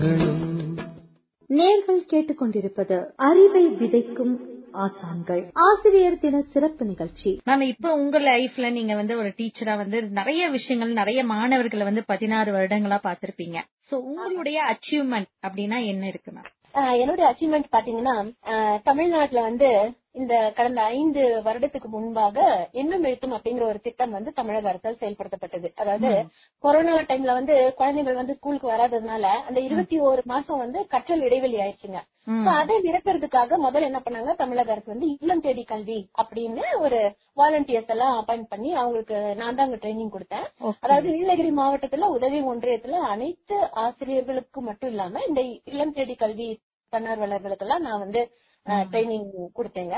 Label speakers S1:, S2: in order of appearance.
S1: நேர்கள் கேட்டுக்கொண்டிருப்பது அறிவை விதைக்கும் ஆசான்கள் ஆசிரியர் தின சிறப்பு நிகழ்ச்சி
S2: மேம் இப்ப உங்க லைஃப்ல நீங்க வந்து ஒரு டீச்சரா வந்து நிறைய விஷயங்கள் நிறைய மாணவர்களை வந்து பதினாறு வருடங்களா பாத்திருப்பீங்க சோ உங்களுடைய அச்சீவ்மெண்ட் அப்படின்னா என்ன இருக்கு மேம்
S3: ஆஹ் என்னுடைய அச்சீவ்மெண்ட் பாத்தீங்கன்னா ஆஹ் தமிழ்நாட்டுல வந்து இந்த கடந்த ஐந்து வருடத்துக்கு முன்பாக எண்ணும் எழுத்தும் அப்படிங்கிற ஒரு திட்டம் வந்து தமிழக அரசால் செயல்படுத்தப்பட்டது அதாவது கொரோனா டைம்ல வந்து குழந்தைகள் வந்து ஸ்கூலுக்கு வராததுனால அந்த இருபத்தி ஒரு மாசம் வந்து கற்றல் இடைவெளி ஆயிடுச்சுங்க
S2: ம்.
S3: So, அதை நிரப்புறதுக்காக முதல்ல என்ன பண்ணாங்க தமிழக அரசு வந்து இல்லம் தேடி கல்வி அப்படின்னு ஒரு வாலண்டியர்ஸ் எல்லாம் அப்பாயிண்ட் பண்ணி அவங்களுக்கு நான் தான் அங்க ட்ரைனிங் கொடுத்தேன்
S2: Okay.
S3: அதாவது நீலகிரி மாவட்டத்துல உதவி ஒன்றியத்துல அனைத்து ஆசிரியர்களுக்கு மட்டும் இல்லாம இந்த இல்லம் தேடி கல்வி தன்னார்வலர்களுக்கெல்லாம் நான் வந்து ட்ரைனிங் கொடுத்தேங்க